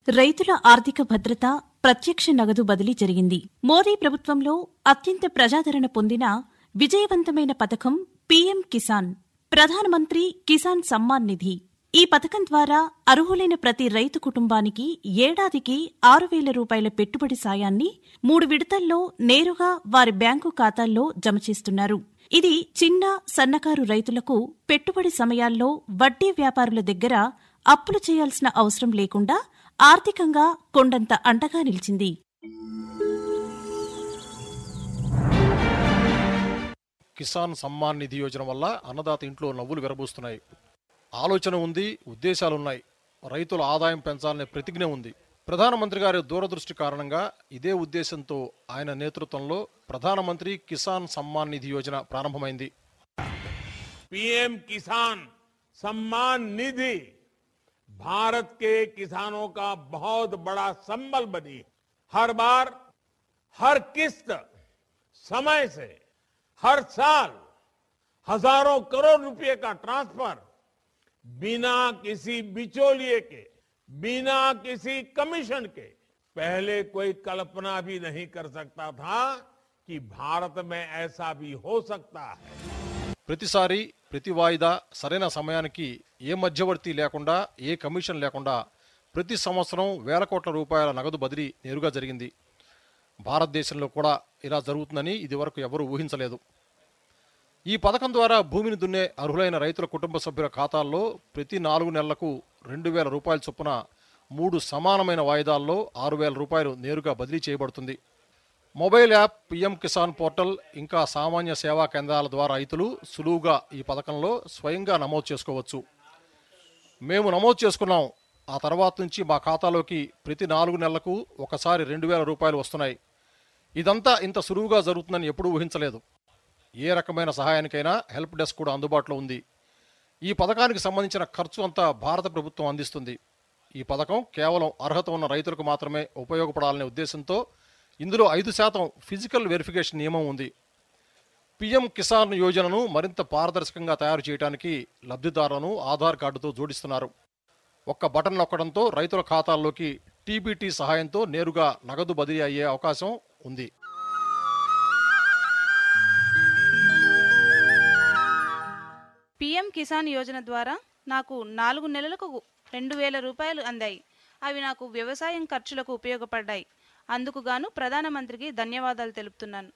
రైతుల ఆర్థిక భద్రత ప్రత్యక్ష నగదు బదిలీ జరిగింది మోదీ ప్రభుత్వంలో అత్యంత ప్రజాదరణ పొందిన విజయవంతమైన పథకం పీఎం కిసాన్ ప్రధానమంత్రి కిసాన్ సమ్మాన్ నిధి ఈ పథకం ద్వారా అర్హులైన ప్రతి రైతు కుటుంబానికి ఏడాదికి ఆరు వేల రూపాయల పెట్టుబడి సాయాన్ని మూడు విడతల్లో నేరుగా వారి బ్యాంకు ఖాతాల్లో జమ చేస్తున్నారు ఇది చిన్న సన్నకారు రైతులకు పెట్టుబడి సమయాల్లో వడ్డీ వ్యాపారుల దగ్గర అప్పులు చేయాల్సిన అవసరం లేకుండా ఆర్థికంగా కొండంత అండగా నిలిచింది కిసాన్ సమ్మాన్ నిధి యోజన వల్ల అన్నదాత ఇంట్లో నవ్వులు విరబూస్తున్నాయి ఆలోచన ఉంది ఉద్దేశాలున్నాయి రైతుల ఆదాయం పెంచాలనే ప్రతిజ్ఞ ఉంది ప్రధానమంత్రి గారి దూరదృష్టి కారణంగా ఇదే ఉద్దేశంతో ఆయన నేతృత్వంలో ప్రధానమంత్రి కిసాన్ సమ్మాన్ నిధి యోజన ప్రారంభమైంది पीएम किसान सम्मान निधि भारत के किसानों का बहुत बड़ा संबल बनी हर बार हर किस्त समय से हर साल हजारों करोड़ रुपए का ट्रांसफर बिना किसी बिचौलिए के बिना किसी कमीशन के पहले कोई कल्पना भी नहीं कर सकता था कि भारत में ऐसा भी हो सकता है ప్రతిసారి ప్రతి వాయిదా సరైన సమయానికి ఏ మధ్యవర్తి లేకుండా ఏ కమిషన్ లేకుండా ప్రతి సంవత్సరం వేల కోట్ల రూపాయల నగదు బదిలీ నేరుగా జరిగింది భారతదేశంలో కూడా ఇలా జరుగుతుందని ఇదివరకు ఎవరూ ఊహించలేదు ఈ పథకం ద్వారా భూమిని దున్నే అర్హులైన రైతుల కుటుంబ సభ్యుల ఖాతాల్లో ప్రతి నాలుగు నెలలకు రెండు వేల రూపాయల చొప్పున మూడు సమానమైన వాయిదాల్లో ఆరు వేల రూపాయలు నేరుగా బదిలీ చేయబడుతుంది mobile app PM Kisan portal ఇంకా సామాన్య సేవా కేంద్రాల ద్వారా రైతులు సులువుగా ఈ పథకంలో స్వయంగా నమోదు చేసుకోవచ్చు మేము నమోదు చేసుకున్నాం ఆ తర్వాత నుంచి మా ఖాతాలోకి ప్రతి నాలుగు నెలలకు ఒకసారి రెండు వేల రూపాయలు వస్తున్నాయి ఇదంతా ఇంత సులువుగా జరుగుతుందని ఎప్పుడూ ఊహించలేదు ఏ రకమైన సహాయానికైనా హెల్ప్ డెస్క్ కూడా అందుబాటులో ఉంది ఈ పథకానికి సంబంధించిన ఖర్చు అంతా భారత ప్రభుత్వం అందిస్తుంది ఈ పథకం కేవలం అర్హత ఉన్న రైతులకు మాత్రమే ఉపయోగపడాలనే ఉద్దేశంతో ఇందులో ఐదు శాతం ఫిజికల్ వెరిఫికేషన్ నియమం ఉంది పీఎం కిసాన్ యోజనను మరింత పారదర్శకంగా తయారు చేయడానికి లబ్ధిదారులను ఆధార్ కార్డుతో జోడిస్తున్నారు ఒక్క బటన్ నొక్కడంతో రైతుల ఖాతాల్లోకి టీబీటీ సహాయంతో నేరుగా నగదు బదిలీ అయ్యే అవకాశం ఉంది పీఎం కిసాన్ యోజన ద్వారా నాకు నాలుగు నెలలకు రెండు వేల రూపాయలు అందాయి అవి నాకు వ్యవసాయం ఖర్చులకు ఉపయోగపడ్డాయి అందుకు గాను ప్రధానమంత్రికి ధన్యవాదాలు తెలుపుతున్నాను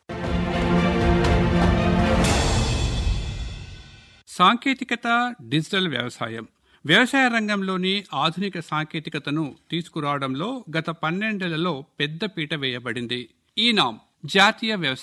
సాంకేతికత డిజిటల్ వ్యవసాయం వ్యవసాయ రంగంలోని ఆధునిక సాంకేతికతను తీసుకురావడంలో గత పన్నెండేళ్లలో పెద్ద పీట వేయబడింది ఈ నామ్ జాతీయ వ్యవసాయ